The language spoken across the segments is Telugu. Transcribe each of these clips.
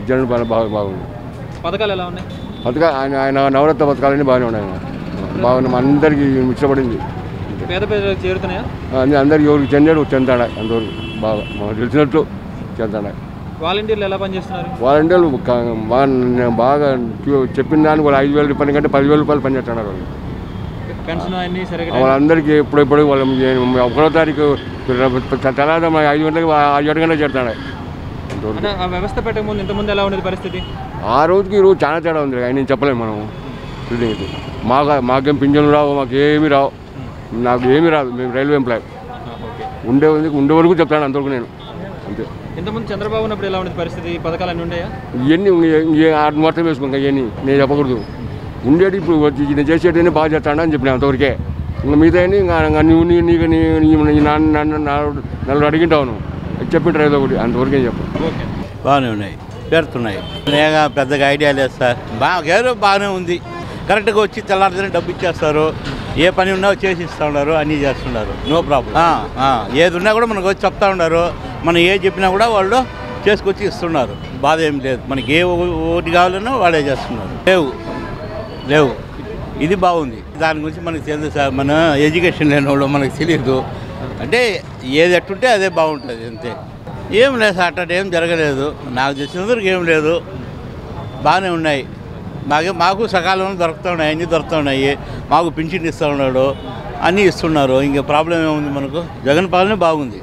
జనం బాగా బాగా బాగుంది పథకాలు ఎలా ఉన్నాయి పథకా ఆయన ఆయన నవరత్న పథకాలన్నీ బాగానే ఉన్నాయి ఆయన. బాగున్నాయి మా అందరికీ ఇష్టపడింది పేద పేదలకు చేరుతున్నాయా అన్ని అందరికి ఎవరికి చెందాడు చెందాడు అంతవరకు బాగా మాకు తెలిసినట్లు చెందాడు వాలంటీర్లు ఎలా పనిచేస్తున్నారు వాలంటీర్లు క- బాగా నేను బాగా క్యూ- చెప్పిన దానికి వాళ్ళు ఐదు వేల రూపాయల కంటే పదివేల రూపాయలు పనిచేస్తున్నారు వాళ్ళు పెన్షన్ అన్ని సరిగ్గా వాళ్ళందరికీ ఎప్పుడెప్పుడు వాళ్ళు ఏ- ఒకటో తారీఖు తెల్లారి మా ఐదు గంటలకు ఆ ఏడు గంటలకు చేస్తాడు అంతవరకు అంటే ఆ వ్యవస్థ పెట్టక ముందు ఇంతకుముందు ఎలా ఉండేది పరిస్థితి ఆ రోజుకి ఈ రోజు చాలా తేడా ఉంది ఆయన నేను చెప్పలేము మనం ఫీల్డింగ్ మాకు మాకేం పింఛన్లు రావు మాకు ఏమీ రావు నాకు ఏమీ రాదు మేము రైల్వే ఎంప్లాయ్ ఓకే ఉండే ఉండే వరకు చెప్తాను అంతవరకు నేను అంతే ఇంతకుముందు చంద్రబాబు ఉన్నప్పుడు ఎలా ఉండేది పరిస్థితి ఈ పథకాలు అన్నీ ఉండేయా ఇవన్నీ ఆరు మొత్తం వేసుకో ఇవన్నీ నేను చెప్పకూడదు ఉండేది ఇప్పుడు వచ్చి నేను చేసేటన్నీ బాగా చేస్తాను అని చెప్పిన అంతవరకే ఇంకా మిగతా ఇంకా ఇంకా నువ్వు నీ నీకు నీ నీ- నీ నాన్న నన్ను నన్ను అడిగింటావు నువ్వు చెప్పింటారు ఏదో ఒకటి అంతవరకే చెప్పు ఓకే బాగానే ఉన్నాయి పెడుతున్నాయి నేగా పెద్దగా ఐడియా లేదు సార్ బాగా ఏదో బాగానే ఉంది కరెక్ట్గా వచ్చి తెల్లారితేనే డబ్బు ఇచ్చేస్తారు ఏ పని ఉన్నా చేసి ఇస్తూ ఉన్నారు అన్నీ చేస్తున్నారు నో ప్రాబ్లం ఏది ఉన్నా కూడా మనకు వచ్చి చెప్తా ఉన్నారు మనం ఏ చెప్పినా కూడా వాళ్ళు చేసుకొచ్చి ఇస్తున్నారు బాధ ఏం లేదు మనకి ఏ ఓ- ఓటి కావాలన్నా వాళ్ళే చేస్తున్నారు లేవు లేవు ఇది బాగుంది దాని గురించి మనకు తెలియదు సార్ మన ఎడ్యుకేషన్ లేని వాళ్ళు మనకు తెలియదు అంటే ఏది ఎట్టుంటే అదే బాగుంటుంది అంతే ఏం లేదు సార్ అట్ట ఏం జరగలేదు నాకు తెలిసినందుకు ఏం లేదు బాగానే ఉన్నాయి మాకే మాకు సకాలంలో దొరుకుతూ ఉన్నాయి అన్నీ దొరుకుతూ ఉన్నాయి మాకు పింఛన్ ఇస్తూ ఉన్నాడు అన్నీ ఇస్తున్నారు ఇంకా ప్రాబ్లం ఏముంది మనకు జగన్ పాలన బాగుంది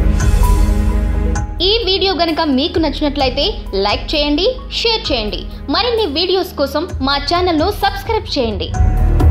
ఈ వీడియో గనుక మీకు నచ్చినట్లయితే లైక్ చేయండి షేర్ చేయండి మరిన్ని వీడియోస్ కోసం మా ఛానల్ను సబ్స్క్రైబ్ చేయండి